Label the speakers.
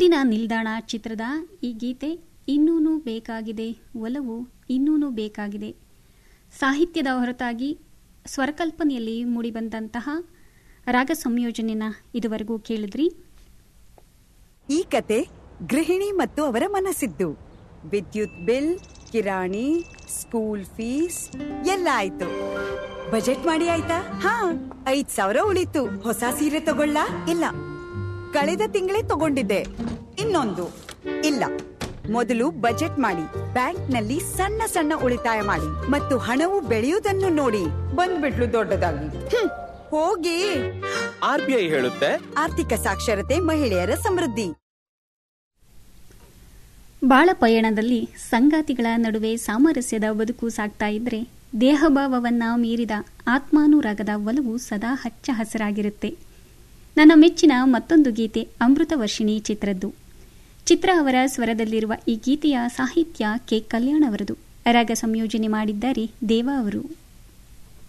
Speaker 1: ಮುಂದಿನ ನಿಲ್ದಾಣ ಚಿತ್ರದ ಈ ಗೀತೆ ಇನ್ನೂನು ಬೇಕಾಗಿದೆ ಒಲವು ಇನ್ನೂನು ಬೇಕಾಗಿದೆ ಸಾಹಿತ್ಯದ ಹೊರತಾಗಿ ಸ್ವರಕಲ್ಪನೆಯಲ್ಲಿ ಮೂಡಿಬಂದಂತಹ ರಾಗ ಸಂಯೋಜನೆನ ಇದುವರೆಗೂ ಕೇಳಿದ್ರಿ
Speaker 2: ಈ ಕತೆ ಗೃಹಿಣಿ ಮತ್ತು ಅವರ ಮನಸ್ಸಿದ್ದು ವಿದ್ಯುತ್ ಬಿಲ್ ಕಿರಾಣಿ ಸ್ಕೂಲ್ ಫೀಸ್ ಎಲ್ಲ ಆಯ್ತು ಬಜೆಟ್ ಮಾಡಿ ಆಯ್ತಾ ಹಾ ಐದ್ ಸಾವಿರ ಉಳಿತು ಹೊಸ ಸೀರೆ ತಗೊಳ್ಳ ಇಲ್ಲ ಕಳೆದ ತಿಂಗಳೇ ತಗೊಂಡಿದ್ದೆ ಇನ್ನೊಂದು ಇಲ್ಲ ಮೊದಲು ಬಜೆಟ್ ಮಾಡಿ ಬ್ಯಾಂಕ್ನಲ್ಲಿ ಸಣ್ಣ ಸಣ್ಣ ಉಳಿತಾಯ ಮಾಡಿ ಮತ್ತು ಹಣವು ಬೆಳೆಯುವುದನ್ನು ನೋಡಿ ಬಂದ್ಬಿಟ್ಲು ದೊಡ್ಡದಾಗಿ ಹ್ಮ್, ಹೋಗಿ
Speaker 3: ಆರ್ಬಿಐ ಹೇಳುತ್ತೆ
Speaker 2: ಆರ್ಥಿಕ ಸಾಕ್ಷರತೆ ಮಹಿಳೆಯರ ಸಮೃದ್ಧಿ
Speaker 1: ಬಾಳ ಪಯಣದಲ್ಲಿ ಸಂಗಾತಿಗಳ ನಡುವೆ ಸಾಮರಸ್ಯದ ಬದುಕು ಸಾಗ್ತಾ ಇದ್ರೆ ದೇಹಭಾವವನ್ನ ಮೀರಿದ ಆತ್ಮಾನುರಾಗದ ಒಲವು ಸದಾ ಹಚ್ಚ ಹಸಿರಾಗಿರುತ್ತೆ ನನ್ನ ಮೆಚ್ಚಿನ ಮತ್ತೊಂದು ಗೀತೆ ಅಮೃತ ವರ್ಷಿಣಿ ಚಿತ್ರದ್ದು ಚಿತ್ರ ಅವರ ಸ್ವರದಲ್ಲಿರುವ ಈ ಗೀತೆಯ ಸಾಹಿತ್ಯ ಕೆ ಕಲ್ಯಾಣ್ ಅವರದು ರಾಗ ಸಂಯೋಜನೆ ಮಾಡಿದ್ದಾರೆ ದೇವಾ ಅವರು